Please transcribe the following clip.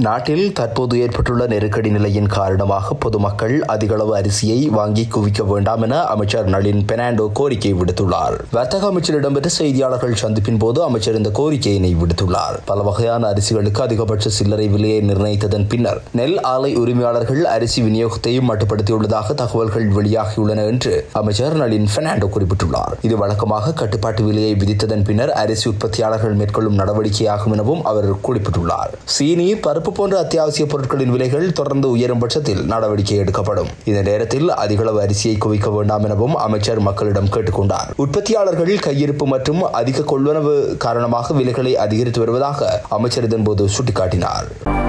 நாட்டில் தற்போது ஏற்பட்டுள்ள நெருக்கடி நிலையின் காரணமாக பொதுமக்கள் அதிகளவு அரிசியை வாங்கி குவிக்க வேண்டாம் என அமைச்சர் நளின் பெர்னாண்டோ கோரிக்கை விடுத்துள்ளார் வர்த்தக அமைச்சர் இடம்பெற்ற செய்தியாளர்கள் சந்திப்பின் போது அமைச்சர் இந்த கோரிக்கையினை விடுத்துள்ளார் பல வகையான அரிசிகளுக்கு அதிகபட்ச சில்லறை விலையை நிர்ணயித்ததன் பின்னர் நெல் ஆலை உரிமையாளர்கள் அரிசி விநியோகத்தையும் மட்டுப்படுத்தியுள்ளதாக தகவல்கள் வெளியாகியுள்ளன என்று அமைச்சர் நளின் பெர்னாண்டோ குறிப்பிட்டுள்ளார் இது வழக்கமாக கட்டுப்பாட்டு விலையை விதித்ததன் பின்னர் அரிசி உற்பத்தியாளர்கள் மேற்கொள்ளும் நடவடிக்கையாகும் எனவும் அவர் குறிப்பிட்டுள்ளார் சீனி பருப்பு போன்ற அத்தியாவசிய பொருட்களின் விலைகள் தொடர்ந்து உயரும் பட்சத்தில் நடவடிக்கை எடுக்கப்படும் இந்த நேரத்தில் அதிகளவு அரிசியை குவிக்க வேண்டாம் எனவும் அமைச்சர் மக்களிடம் கேட்டுக்கொண்டார் உற்பத்தியாளர்கள் கையிருப்பு மற்றும் அதிக கொள்வனவு காரணமாக விலைகளை அதிகரித்து வருவதாக அமைச்சர் இதன்போது சுட்டிக்காட்டினார்